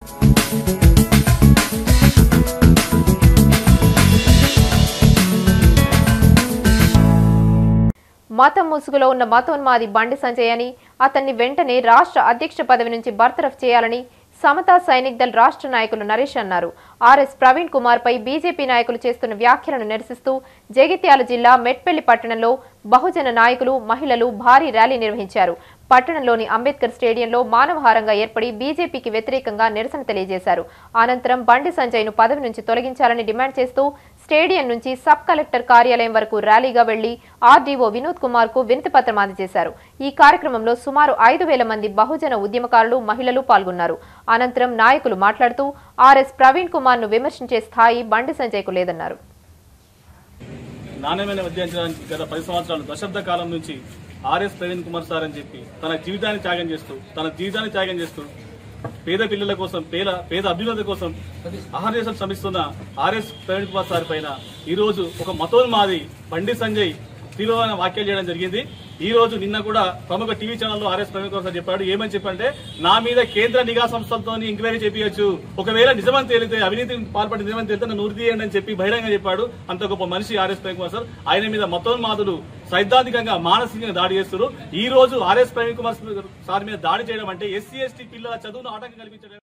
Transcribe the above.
మతం ముసుగులో ఉన్న మతోన్మాది బండి సంజయ్ అని అతన్ని వెంటనే రాష్ట్ర అధ్యక్ష పదవి నుంచి బర్తరఫ్ చేయాలని సమతా సైనిక్ దళ్ రాష్ట్ర నాయకులు నరేష్ అన్నారు ఆర్ఎస్ ప్రవీణ్ కుమార్ పై బీజేపీ నాయకులు చేస్తున్న వ్యాఖ్యలను నిరసిస్తూ జగిత్యాల జిల్లా మెట్పల్లి పట్టణంలో బహుజన నాయకులు మహిళలు భారీ ర్యాలీ నిర్వహించారు పట్టణంలోని అంబేద్కర్ స్టేడియంలో మానవహారంగా ఏర్పడి బీజేపీకి వ్యతిరేకంగా నిరసన తెలియజేశారు అనంతరం బండి సంజయ్ను పదవి నుంచి తొలగించాలని డిమాండ్ చేస్తూ స్టేడియం నుంచి సబ్ కలెక్టర్ కార్యాలయం వరకు ర్యాలీగా వెళ్లి ఆర్డీఓ వినోద్ కుమార్ కు వినతిపత్రం అందజేశారు ఈ కార్యక్రమంలో సుమారు ఐదు వేల మంది బహుజన ఉద్యమకారులు మహిళలు పాల్గొన్నారు అనంతరం నాయకులు మాట్లాడుతూ ఆర్ఎస్ ప్రవీణ్ కుమార్ ను విమర్శించే స్థాయి బండి సంజయ్కు లేదన్నారు నాణ్యమైన విద్య అందించడానికి గత పది సంవత్సరాలు దశాబ్ద కాలం నుంచి ఆర్ఎస్ ప్రవీణ్ కుమార్ సార్ అని చెప్పి తన జీవితాన్ని త్యాగం చేస్తూ తన జీవితాన్ని త్యాగం చేస్తూ పేద పిల్లల కోసం పేద పేద అభ్యున్నతి కోసం అహర్నిశలు శ్రమిస్తున్న ఆర్ఎస్ ప్రవీణ్ కుమార్ సార్ పైన ఈ రోజు ఒక మతోన్మాది బండి సంజయ్ తీవ్రమైన వ్యాఖ్యలు చేయడం జరిగింది ఈ రోజు నిన్న కూడా ప్రముఖ టీవీ ఛానల్లో ఆర్ఎస్ ప్రవీణ్ కుమార్ సార్ చెప్పాడు ఏమని చెప్పంటే నా మీద కేంద్ర నిఘా సంస్థలతో ఎంక్వైరీ చేపించచ్చు ఒకవేళ నిజమని తేలితే అవినీతి పాల్పడి నిజమని తేలితే నన్ను ఉరి తీయండి అని చెప్పి బహిరంగ చెప్పాడు అంత గొప్ప మనిషి ఆర్ఎస్ ప్రవీణ్ కుమార్ సార్ ఆయన మీద మతోన్మాదులు సైద్ధాంతికంగా మానసికంగా దాడి చేస్తున్నారు ఈ రోజు ఆర్ఎస్ ప్రవీణ్ కుమార్ సార్ మీద దాడి చేయడం అంటే ఎస్సీ ఎస్టీ పిల్లల చదువును ఆటంకం కల్పించడం